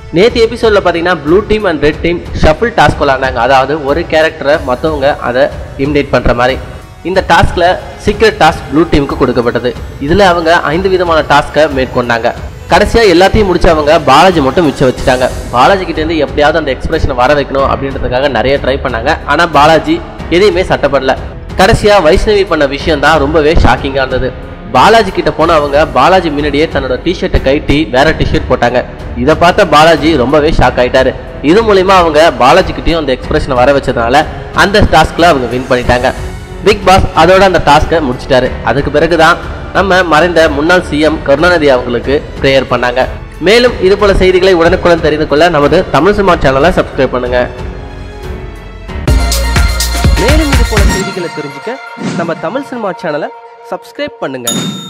நேற்று எபிசோடில் பார்த்தீங்கன்னா blue team and red team shuffle task விளாண்டாங்க அதாவது ஒரு கேரக்டரை மற்றவங்க அதை இமிடேட் பண்ணுற மாதிரி இந்த டாஸ்கில் சீக்ரெட் டாஸ்க் ப்ளூ டீமுக்கு கொடுக்கப்பட்டது இதில் அவங்க ஐந்து விதமான டாஸ்க்கை மேற்கொண்டாங்க கடைசியாக எல்லாத்தையும் முடிச்சவங்க பாலாஜி மட்டும் மிச்சம் வச்சுட்டாங்க பாலாஜி கிட்டேருந்து எப்படியாவது அந்த எக்ஸ்பிரஷனை வர வைக்கணும் அப்படின்றதுக்காக நிறைய ட்ரை பண்ணாங்க ஆனால் பாலாஜி எதையுமே சட்டப்படல கடைசியாக வைஷ்ணவி பண்ண விஷயம் தான் ரொம்பவே ஷாக்கிங்காக இருந்தது பாலாஜி கிட்ட போன அவங்க பாலாஜி முன்னாடியே தன்னோட டிஷர்ட்டை கைட்டி வேற டிஷர்ட் போட்டாங்க இதை பார்த்த பாலாஜி ரொம்பவே ஷாக் ஆயிட்டாரு இது மூலியமா அவங்க பாலாஜி கிட்டயும் அந்த எக்ஸ்பிரஷனை வர வச்சதுனால அந்த டாஸ்க்ல அவங்க வின் பண்ணிட்டாங்க பிக் பாஸ் அதோட அந்த டாஸ்க்கை முடிச்சிட்டாரு அதுக்கு பிறகுதான் நம்ம மறைந்த முன்னாள் சிஎம் கருணாநிதி அவங்களுக்கு ப்ரேயர் பண்ணாங்க மேலும் இது போல செய்திகளை உடனுக்குடன் தெரிந்து கொள்ள நமது தமிழ் சினிமா சேனலை சப்ஸ்கிரைப் பண்ணுங்க மேலும் இது போல செய்திகளை தெரிஞ்சுக்க நம்ம தமிழ் சினிமா சேனலை சப்ஸ்கிரைப் பண்ணுங்க